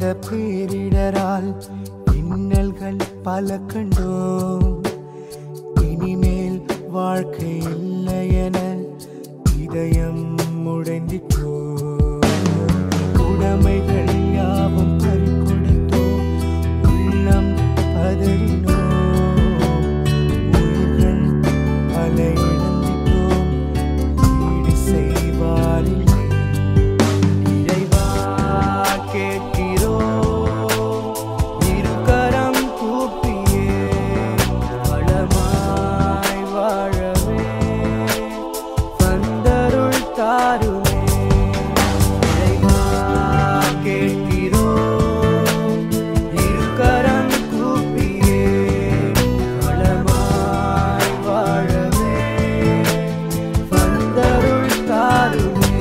பேரிடரால் இன்னல்கள் பல கண்டோம் இனிமேல் வாழ்க்கை இல்லை என இதயம் முடைந்திட்டோ உடைமைகள் யாவும் பறிகொடுத்தோம் உள்ளம் பதறினோம் உயிர்கள் பல இழந்திட்டோம் ஈடு செய்வாரில்லை இறைவா கேட்கிறோம் இருக்கரம் கூப்பியே வளமாய் வாழவே வந்தருள் தாருமே இறைவா கேட்கிறோம் இருக்கரம் கூப்பியே வளமாய் வாழவே வந்தருள் தாருமே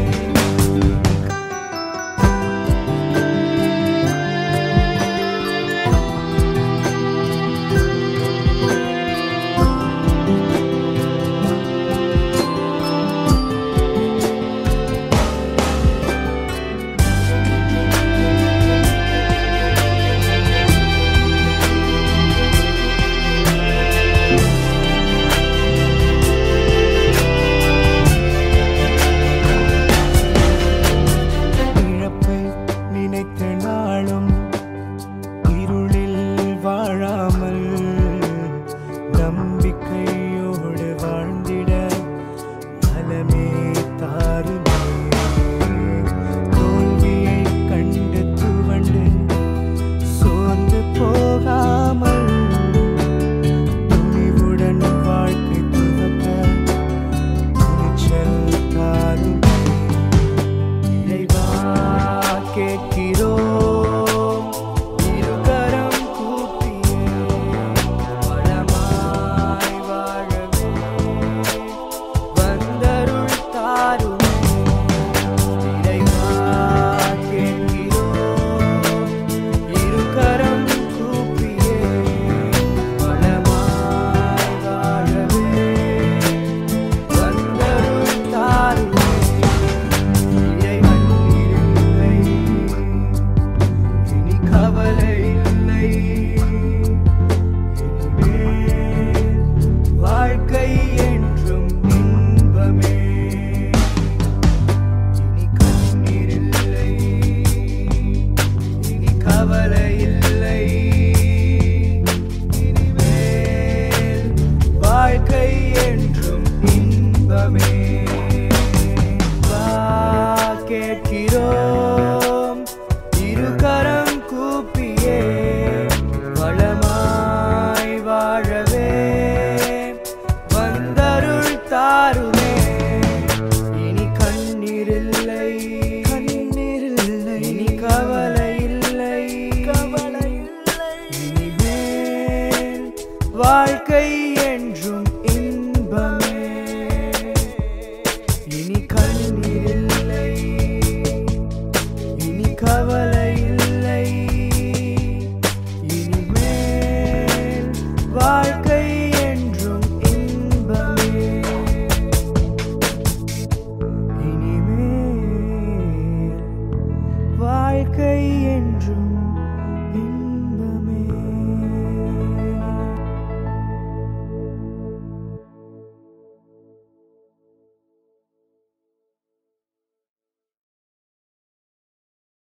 இழப்பை நினைத்த நாளும் இருளில் வாழாமல் நம்பிக்கையோடு வாழ்ந்திட பலமே தாருமே தோல்வியை கண்டு துவண்டு சோர்ந்து போகாமல் துணிவுடன் வாழ்க்கை துவக்க துணிச்சல் தாருமே இறைவா கேட்கிறோம் இருகரம் கூப்பியே வளமாய் வாழவே வந்தருள் தாருமே இறைவா கேட்கிறோம் இருகரம் கூப்பியே வளமாய் வாழவே வந்தருள் தாருமே இறைவன் இல்லை இனி கவலை இல்லை இனிமேல் வாழ்க்கை என்றும் இன்பமே இனி கண்ணீர் இல்லை இனி கவலை இல்லை இனிமேல் வாழ்க்கை என்றும் இன்பமே வா கேட்கிறோம் இருகரம் கூப்பியே வளமாய் வாழவே வந்தருள் தாருமே இனி கண்ணீர் இல்லை கண்ணீர் இல்லை இனி கவலை இல்லை கவலை இல்லை இனிமேல் வாழ்க்கை என்றும் இன்பமே இனி கண்ணீர் இல்லை இனி கவலை இல்லை இனிமேல் வாழ்க்கை என்றும் இன்பமே இனிமேல் வாழ்க்கை என்றும்